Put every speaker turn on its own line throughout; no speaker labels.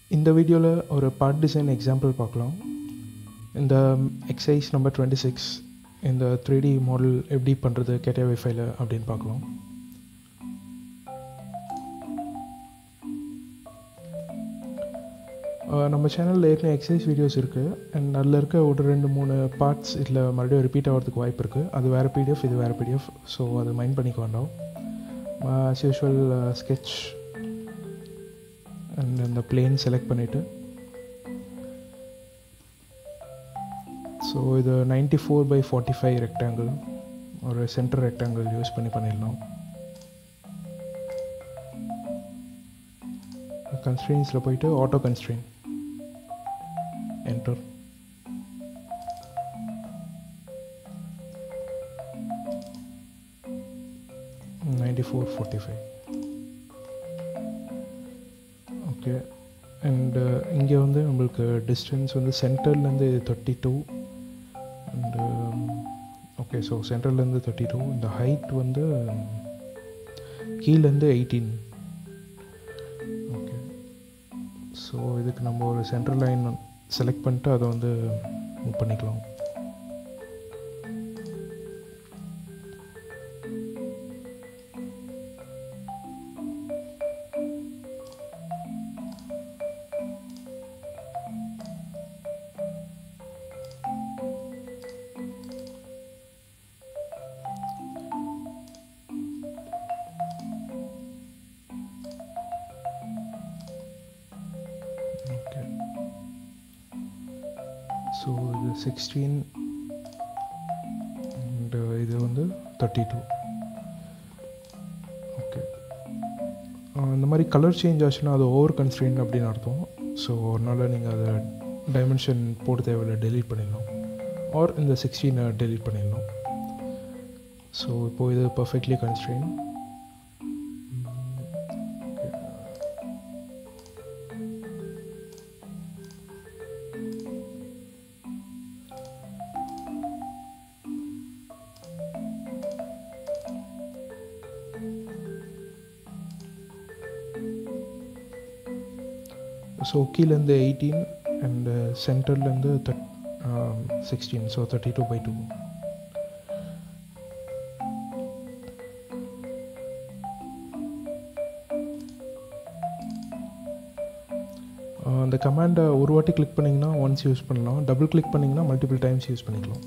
இந்த வீடியோவில் ஒரு பார்ட் டிசைன் எக்ஸாம்பிள் பார்க்கலாம் இந்த எக்ஸசைஸ் நம்பர் டுவெண்ட்டி சிக்ஸ் இந்த த்ரீ டி மாடல் எப்படி பண்ணுறது கேட்டே வைஃபைல அப்படின்னு பார்க்கலாம் அஹ் நம்ம சேனலில் ஏற்கனவே எக்ஸசைஸ் வீடியோஸ் இருக்குது அண்ட் அதில் இருக்க ஒரு ரெண்டு மூணு பார்ட்ஸ் இதில் மறுபடியும் ரிப்பீட் ஆகிறதுக்கு வாய்ப்பு இருக்குது அது வேறு பிடிஎஃப் இது வேறு பிடிஎஃப் ஸோ அதை மைண்ட் பண்ணிக்க வேண்டாம் ஆஸ் யூஷுவல் ஸ்கெட்ச் அண்ட் இந்த பிளேன் செலக்ட் பண்ணிவிட்டு ஸோ இது ninety four by forty five rectangle ஒரு சென்டர் ரெக்டாங்கிள் யூஸ் பண்ணி பண்ணிடலாம் கன்ஸ்ட்ரெயின்ஸில் போயிட்டு auto constrain enter ninety four forty five okay and இங்கே வந்து நம்மளுக்கு டிஸ்டன்ஸ் வந்து சென்டர்லேருந்து thirty two and okay so சென்டர்லேருந்து தேர்ட்டி டூ இந்த ஹைட் வந்து கீழேருந்து எயிட்டீன் ஓகே ஸோ இதுக்கு நம்ம ஒரு சென்டர் லைன் செலக்ட் பண்ணிட்டு அதை வந்து மூவ் பண்ணிக்கலாம் ஓகே ஸோ இது சிக்ஸ்டீன் அண்டு இது வந்து தேர்ட்டி டூ ஓகே இந்த மாதிரி கலர் சேஞ்ச் ஆச்சுன்னா அது ஓவர் கன்ஸ்ட்ரெயின் அப்படின்னு அர்த்தம் ஸோ அதனால் நீங்கள் அதை டைமென்ஷன் போட தேவையில்லை டெலீட் பண்ணிடலாம் ஆர் இந்த சிக்ஸ்டீனை டெலீட் பண்ணிடலாம் ஸோ இப்போது இது பர்ஃபெக்ட்லி கன்ஸ்ட்ரெயின் ஸோ கீழேருந்து எயிட்டீன் அண்டு சென்டர்லேருந்து that sixteen so thirty two by two அந்த கமாண்டை ஒரு வாட்டி கிளிக் பண்ணிங்கன்னா ஒன்ஸ் யூஸ் பண்ணலாம் டபுள் கிளிக் பண்ணிங்கன்னா மல்டிபிள் டைம்ஸ் யூஸ் பண்ணிக்கலாம்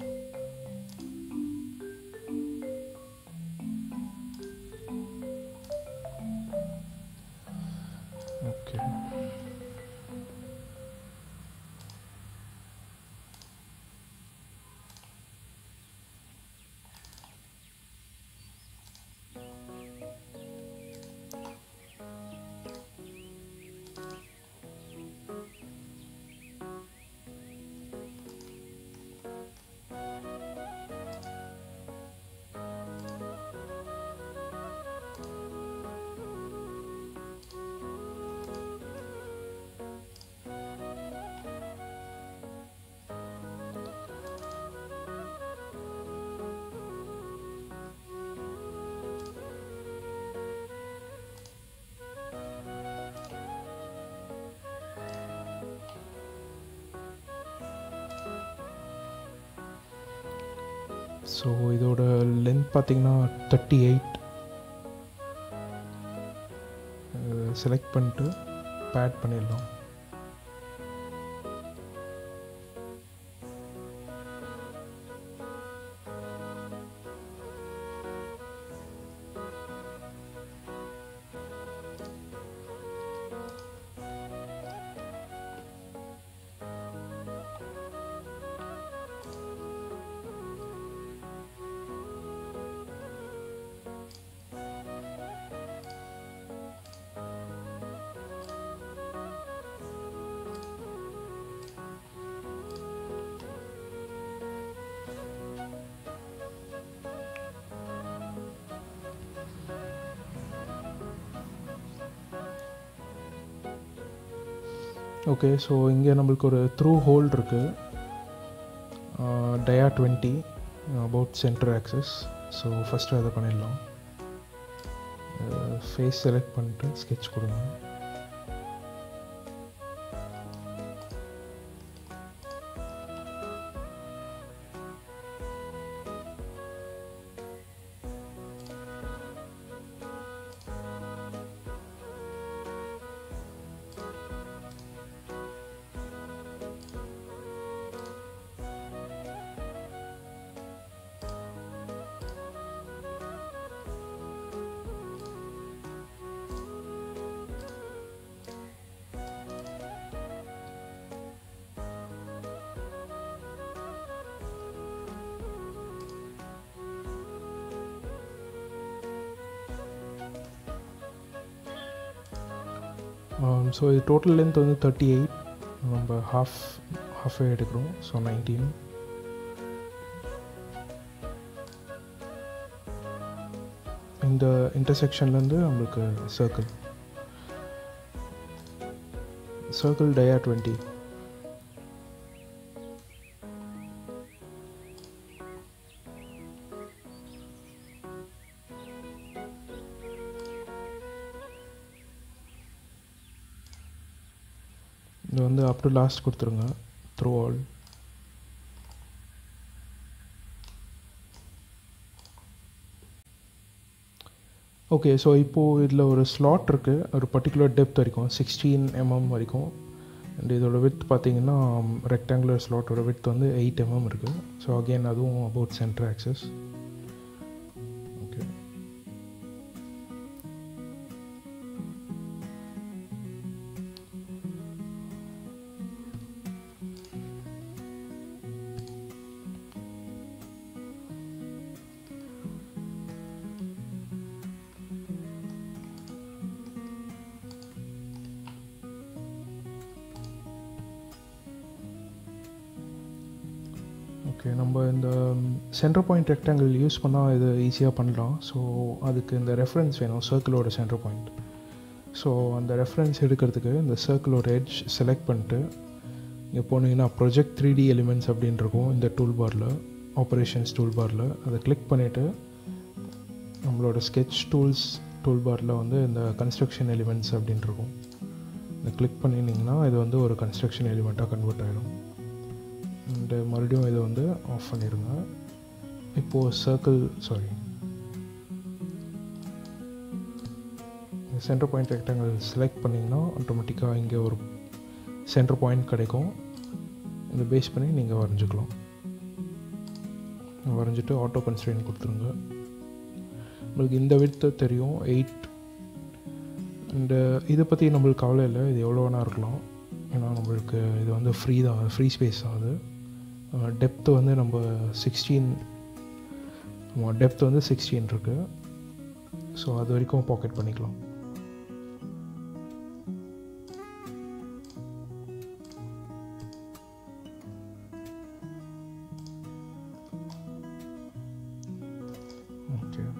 ஓகே ஸோ இதோட லென்த் பார்த்தீங்கன்னா தேர்ட்டி எயிட் செலக்ட் பண்ணிட்டு பேட் பண்ணிடலாம் ஓகே ஸோ இங்கே நம்மளுக்கு ஒரு த்ரூ ஹோல் இருக்குது dia twenty about centre axis so first அதை பண்ணிடலாம் ஃபேஸ் செலக்ட் பண்ணிட்டு ஸ்கெட்ச் கொடுங்க ஸோ இது டோட்டல் லென்த் வந்து தேர்ட்டி எயிட் நம்ம ஹாஃப் ஹாஃப் எடுக்கிறோம் ஸோ நைன்டீன் இந்த இன்டர்செக்ஷன்லேருந்து நம்மளுக்கு சர்க்கிள் சர்க்கிள் டயா டுவெண்ட்டி இது வந்து அப் டு லாஸ்ட் கொடுத்துருங்க த்ரூ ஆல் ஓகே ஸோ இப்போது இதில் ஒரு ஸ்லாட் இருக்குது ஒரு பர்டிகுலர் டெப்த் வரைக்கும் சிக்ஸ்டீன் எம்எம் வரைக்கும் அண்ட் இதோட வித் பார்த்தீங்கன்னா ரெக்டாங்குலர் ஸ்லாட்டோட வித் வந்து எயிட் எம்எம் இருக்குது ஸோ அகெயின் அதுவும் about centre axis okay okay நம்ம இந்த சென்டர் பாயிண்ட் ரெக்டாங்கிள் யூஸ் பண்ணால் இது ஈஸியாக பண்ணலாம் ஸோ அதுக்கு இந்த ரெஃபரன்ஸ் வேணும் சர்க்கிளோட சென்டர் பாயிண்ட் ஸோ அந்த ரெஃபரன்ஸ் எடுக்கிறதுக்கு இந்த சர்க்கிளோட எட்ஜ் செலக்ட் பண்ணிட்டு இங்கே போனீங்கன்னா ப்ரொஜெக்ட் த்ரீ டி எலிமெண்ட்ஸ் அப்படின்னு இருக்கும் இந்த டூல் பாரில் ஆப்ரேஷன்ஸ் டூல் பாரில் அதை கிளிக் பண்ணிவிட்டு நம்மளோட ஸ்கெட்ச் டூல்ஸ் டூல் பாரில் வந்து இந்த கன்ஸ்ட்ரக்ஷன் எலிமெண்ட்ஸ் அப்படின்னு இருக்கும் இதை கிளிக் பண்ணினீங்கன்னா இது வந்து ஒரு கன்ஸ்ட்ரக்ஷன் எலிமெண்ட்டாக கன்வெர்ட் ஆகிடும் அண்டு மறுபடியும் இதை வந்து ஆஃப் பண்ணிடுங்க இப்போது circle sorry centre point rectangle select பண்ணிங்கன்னா ஆட்டோமேட்டிக்காக இங்கே ஒரு சென்டர் பாயிண்ட் கிடைக்கும் இதை பேஸ் பண்ணி நீங்கள் வரைஞ்சிக்கலாம் வரைஞ்சிட்டு ஆட்டோ கன்ஸ்ட்ரெயின் கொடுத்துருங்க உங்களுக்கு இந்த விட்டு தெரியும் எயிட் அண்டு இதை பற்றி நம்மளுக்கு கவலை இல்லை இது எவ்வளோ வேணா இருக்கலாம் ஏன்னா நம்மளுக்கு இது வந்து ஃப்ரீ தான் ஃப்ரீ ஸ்பேஸ் தான் அது டெப்த்து வந்து நம்ம சிக்ஸ்டீன் டெப்த் வந்து சிக்ஸ்டீன் இருக்குது ஸோ அது வரைக்கும் பாக்கெட் பண்ணிக்கலாம் ஓகே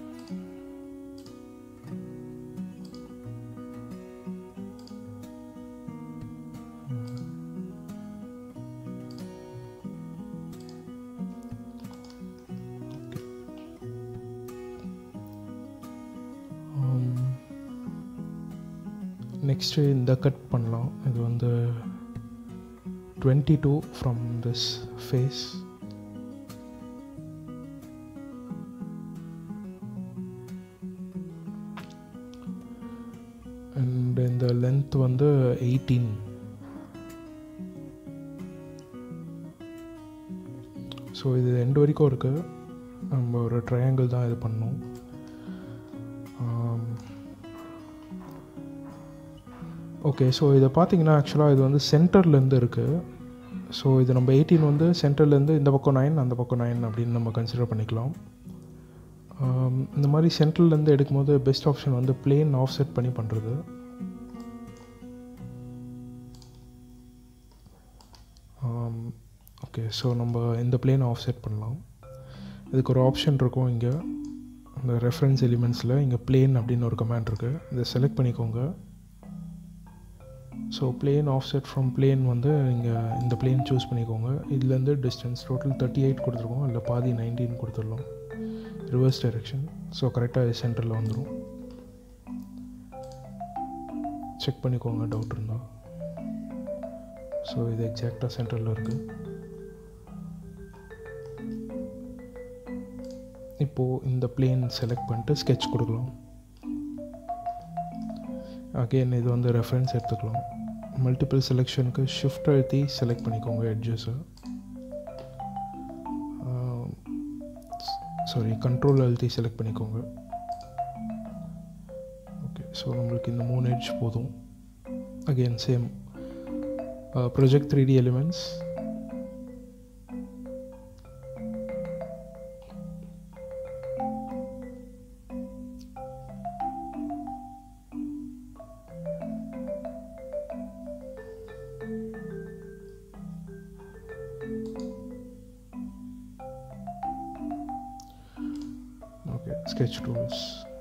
நெக்ஸ்ட்டு இந்த கட் பண்ணலாம் இது வந்து twenty two from this face and இந்த லென்த் வந்து எயிட்டீன் ஸோ இது எண்டு வரைக்கும் இருக்குது நம்ம ஒரு ட்ரையாங்கிள் தான் இது பண்ணோம் ஓகே ஸோ இதை பார்த்தீங்கன்னா ஆக்சுவலாக இது வந்து சென்டர்லேருந்து இருக்குது ஸோ இது நம்ம எயிட்டீன் வந்து சென்டர்லேருந்து இந்த பக்கம் நைன் அந்த பக்கம் நைன் அப்படின்னு நம்ம கன்சிடர் பண்ணிக்கலாம் இந்த மாதிரி சென்ட்ரல்லேருந்து எடுக்கும்போது பெஸ்ட் ஆப்ஷன் வந்து பிளேன் ஆஃப் செட் பண்ணி பண்ணுறது ஓகே ஸோ நம்ம இந்த பிளேன் ஆஃப் செட் பண்ணலாம் இதுக்கு ஒரு ஆப்ஷன் இருக்கும் இங்கே இந்த ரெஃபரன்ஸ் எலிமெண்ட்ஸில் இங்கே பிளேன் அப்படின்னு ஒரு கமாண்ட் இருக்குது இதை செலக்ட் பண்ணிக்கோங்க so plane offset from plane வந்து இங்கே இந்த பிளேன் சூஸ் பண்ணிக்கோங்க இதுலேருந்து டிஸ்டன்ஸ் டோட்டல் தேர்ட்டி எயிட் கொடுத்துருக்கோம் இல்லை பாதி நைன்டீன் கொடுத்துடலாம் ரிவர்ஸ் டைரெக்ஷன் ஸோ கரெக்டாக சென்டரில் வந்துடும் செக் பண்ணிக்கோங்க டவுட் இருந்தால் ஸோ இது எக்ஸாக்டாக சென்டரில் இருக்குது இப்போது இந்த பிளேன் செலக்ட் பண்ணிட்டு ஸ்கெட்ச் கொடுக்கலாம் அகெயின் இது வந்து ரெஃபரன்ஸ் எடுத்துக்கலாம் மல்டிபிள் செலெக்ஷனுக்கு ஷிஃப்ட் அழுத்தி செலக்ட் பண்ணிக்கோங்க எட்ஜஸை சாரி கண்ட்ரோல் அழுத்தி செலக்ட் பண்ணிக்கோங்க ஓகே ஸோ நம்மளுக்கு இந்த மூணு எட்ஜ் போதும் again same project three D elements sketch tools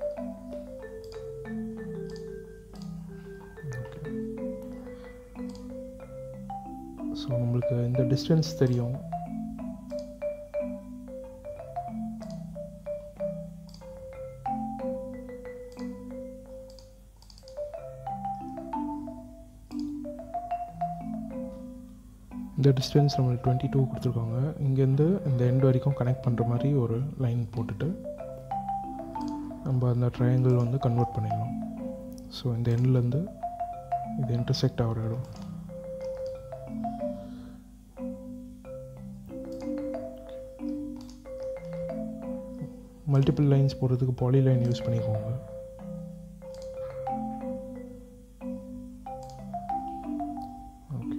so நம்மளுக்கு இந்த டிஸ்டன்ஸ் தெரியும் இந்த டிஸ்டன்ஸ் நம்மளுக்கு டுவெண்ட்டி டூ கொடுத்துருக்காங்க இங்கேருந்து இந்த எண்ட் வரைக்கும் கனெக்ட் பண்ணுற மாதிரி ஒரு லைன் போட்டுட்டு நம்ம அந்த ட்ரையாங்கிள் வந்து கன்வெர்ட் பண்ணிடலாம் ஸோ இந்த எண்ட்லேருந்து இது இன்டர்செக்ட் ஆகிற இடம் மல்டிபிள் லைன்ஸ் போடுறதுக்கு பாலி லைன் யூஸ் பண்ணிக்கோங்க ஓகே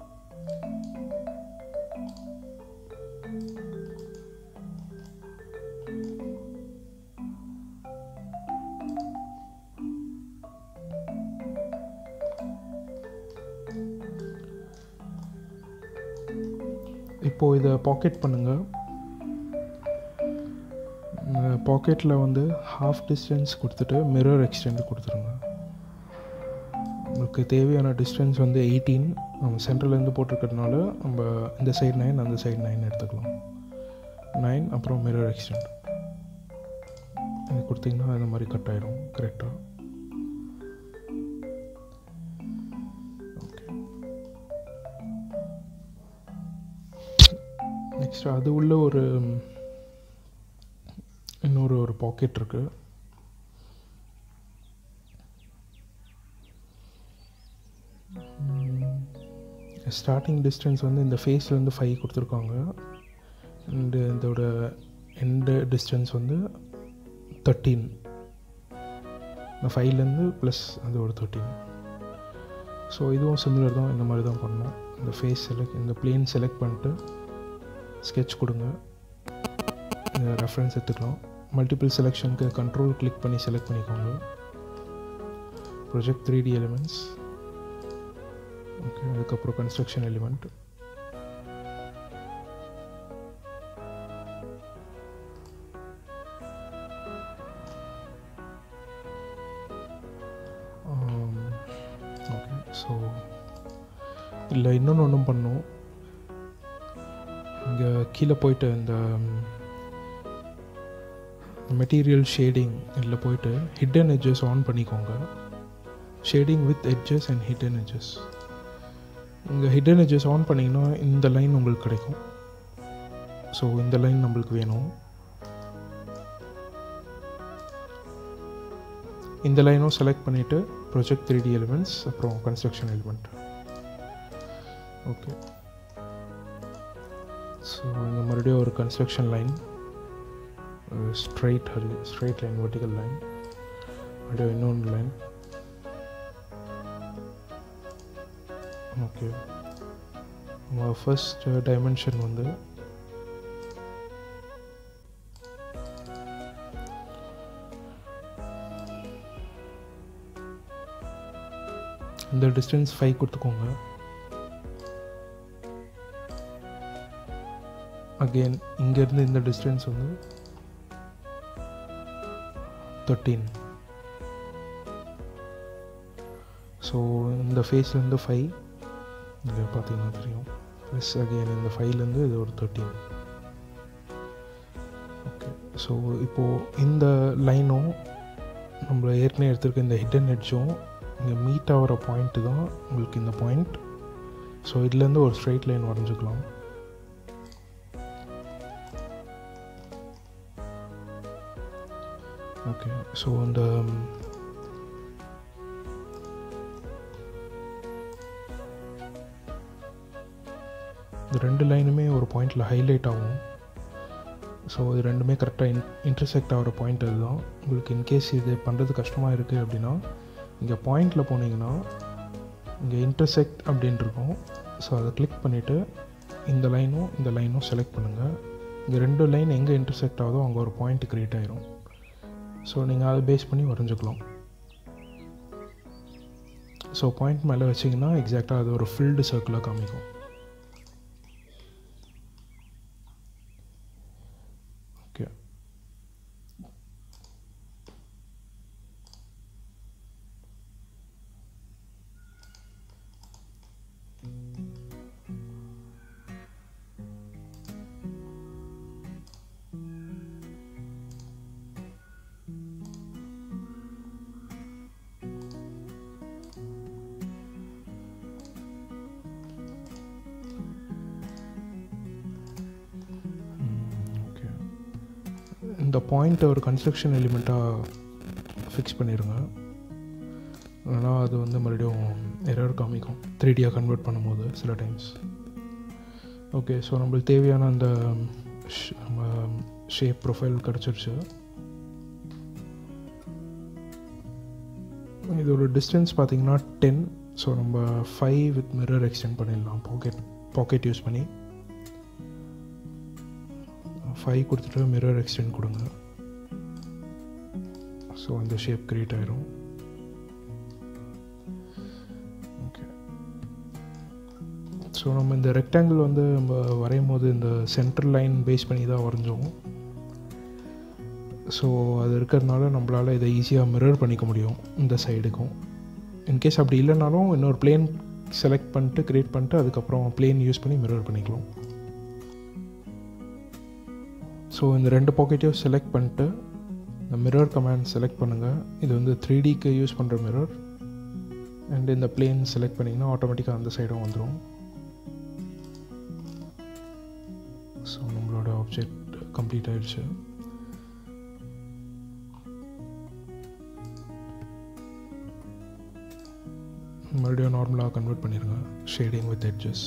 இப்போது இதை பாக்கெட் பண்ணுங்கள் பாக்கெட்டில் வந்து ஹாஃப் டிஸ்டன்ஸ் கொடுத்துட்டு மிரர் எக்ஸ்டெண்ட் கொடுத்துருங்க உங்களுக்கு தேவையான டிஸ்டன்ஸ் வந்து எயிட்டீன் நம்ம சென்ட்ரலேருந்து போட்டிருக்கிறதுனால நம்ம இந்த சைடு நைன் அந்த சைடு நைன் எடுத்துக்கலாம் நைன் அப்புறம் மிரர் எக்ஸ்டெண்ட் இது கொடுத்தீங்கன்னா இந்த மாதிரி கட் ஆகிடும் கரெக்டாக ஓகே நெக்ஸ்ட் அது உள்ள ஒரு இன்னொரு ஒரு பாக்கெட் இருக்கு ஸ்டார்டிங் டிஸ்டன்ஸ் வந்து இந்த ஃபேஸ்லேருந்து ஃபைவ் கொடுத்துருக்காங்க அண்டு இதோட எண்டு டிஸ்டன்ஸ் வந்து தேர்ட்டீன் இந்த ஃபைவ்லேருந்து ப்ளஸ் அது ஒரு தேர்ட்டீன் ஸோ இதுவும் சிமிலர் தான் இந்த மாதிரி தான் பண்ணோம் இந்த ஃபேஸ் செலக்ட் இந்த பிளேன் செலக்ட் பண்ணிட்டு ஸ்கெட்ச் கொடுங்க இந்த ரெஃபரன்ஸ் எடுத்துக்கலாம் மல்டிபிள் செலெக்ஷனுக்கு கண்ட்ரோல் கிளிக் பண்ணி செலக்ட் பண்ணிக்கோங்க project three D elements okay அதுக்கப்புறம் கன்ஸ்ட்ரக்ஷன் எலிமெண்ட் ஓகே ஸோ இல்லை இன்னொன்று ஒன்றும் பண்ணும் இங்கே கீழே போயிட்டு இந்த மெட்டீரியல் ஷேடிங் இதில் போயிட்டு ஹிட்டன் எட்ஜஸ் ஆன் பண்ணிக்கோங்க shading with edges and hidden edges இங்கே ஹிட்டன் எட்ஜஸ் ஆன் பண்ணிங்கன்னா இந்த லைன் உங்களுக்கு கிடைக்கும் ஸோ இந்த லைன் நம்மளுக்கு வேணும் இந்த லைனும் செலக்ட் பண்ணிவிட்டு ப்ரொஜெக்ட் த்ரீ டி எலிமெண்ட்ஸ் அப்புறம் கன்ஸ்ட்ரக்ஷன் எலிமெண்ட் ஓகே ஸோ இங்கே மறுபடியும் ஒரு கன்ஸ்ட்ரக்ஷன் லைன் ஸ்ட்ரைட் ஹரி ஸ்ட்ரைட் லைன் வெர்டிக்கல் லைன் மறுபடியும் இன்னொன்று லைன் ஓகே ஃபர்ஸ்ட் டைமென்ஷன் வந்து இந்த டிஸ்டன்ஸ் ஃபைவ் கொடுத்துக்கோங்க அகெயின் இங்கேருந்து இந்த டிஸ்டன்ஸ் வந்து தேர்ட்டீன் ஸோ இந்த ஃபேஸ்லேருந்து ஃபைவ் இங்கே பார்த்தீங்கன்னா தெரியும் ப்ளஸ் அகெயின் இந்த ஃபைவ்லேருந்து இது ஒரு தேர்ட்டீன் ஓகே ஸோ இப்போது இந்த லைனும் நம்மள ஏற்கனவே எடுத்திருக்க இந்த ஹிடன் எட்ஜும் இங்கே மீட் ஆகிற பாயிண்ட்டு தான் உங்களுக்கு இந்த பாயிண்ட் ஸோ இதுலேருந்து ஒரு ஸ்ட்ரைட் லைன் வரைஞ்சிக்கலாம் ஓகே ஸோ அந்த இந்த ரெண்டு லைனுமே ஒரு பாயிண்டில் ஹைலைட் ஆகும் ஸோ இது ரெண்டுமே கரெக்டாக இன் இன்டர்செக்ட் ஆகிற பாயிண்ட் அதுதான் உங்களுக்கு இன்கேஸ் இது பண்ணுறது கஷ்டமாக இருக்குது அப்படின்னா இங்கே பாயிண்டில் போனீங்கன்னா இங்கே இன்டர்செக்ட் அப்படின்னு இருக்கும் ஸோ அதை கிளிக் பண்ணிவிட்டு இந்த லைனும் இந்த லைனும் செலக்ட் பண்ணுங்கள் இங்கே ரெண்டு லைன் எங்கே இன்டர்செக்ட் ஆகுதோ அங்கே ஒரு பாயிண்ட் க்ரியேட் ஆயிரும் ஸோ நீங்கள் அதை பேஸ் பண்ணி வரைஞ்சிக்கலாம் ஸோ பாயிண்ட் மேலே வச்சிங்கன்னா எக்ஸாக்டாக அது ஒரு ஃபில்டு சர்க்கிளாக காமிக்கும் ஓகே இந்த பாயிண்ட்டை ஒரு கன்ஸ்ட்ரக்ஷன் எலிமெண்ட்டாக ஃபிக்ஸ் பண்ணிடுங்க இல்லைனா அது வந்து மறுபடியும் எரர் காமிக்கும் த்ரீ டியாக கன்வெர்ட் பண்ணும்போது சில டைம்ஸ் ஓகே ஸோ நம்மளுக்கு தேவையான அந்த ஷ்- நம்ம ஷேப் ப்ரொஃபைல் கிடச்சிருச்சு இதோட டிஸ்டன்ஸ் பார்த்தீங்கன்னா டென் ஸோ நம்ம ஃபைவ் வித் மிரர் எக்ஸ்டெண்ட் பண்ணிடலாம் பாக்கெட் பாக்கெட் யூஸ் பண்ணி ஃபைவ் கொடுத்துட்டு மிரர் எக்ஸ்டெண்ட் கொடுங்க ஸோ இந்த ஷேப் க்ரியேட் ஆயிரும் ஓகே ஸோ நம்ம இந்த ரெக்டாங்கிள் வந்து நம்ம வரையும் போது இந்த சென்டர் லைன் பேஸ் பண்ணி தான் வரைஞ்சோம் ஸோ அது இருக்கிறதுனால நம்மளால் இதை ஈஸியாக மிரர் பண்ணிக்க முடியும் இந்த சைடுக்கும் இன்கேஸ் அப்படி இல்லைனாலும் இன்னொரு பிளேன் செலக்ட் பண்ணிட்டு க்ரியேட் பண்ணிட்டு அதுக்கப்புறம் பிளேன் யூஸ் பண்ணி மிரர் பண்ணிக்கலாம் ஸோ இந்த ரெண்டு பாக்கெட்டையும் செலக்ட் பண்ணிட்டு இந்த மிரர் கமாண்ட் செலக்ட் பண்ணுங்கள் இது வந்து த்ரீ டிக்கு யூஸ் பண்ணுற மிரர் அண்ட் இந்த பிளேன் செலக்ட் பண்ணிங்கன்னா ஆட்டோமேட்டிக்காக அந்த சைடும் வந்துடும் ஸோ நம்மளோட ஆப்ஜெக்ட் கம்ப்ளீட் ஆயிடுச்சு மறுபடியும் நார்மலாக கன்வெர்ட் பண்ணிடுங்க shading with edges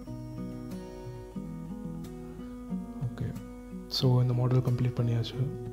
okay so இந்த மாடல் கம்ப்ளீட் பண்ணியாச்சு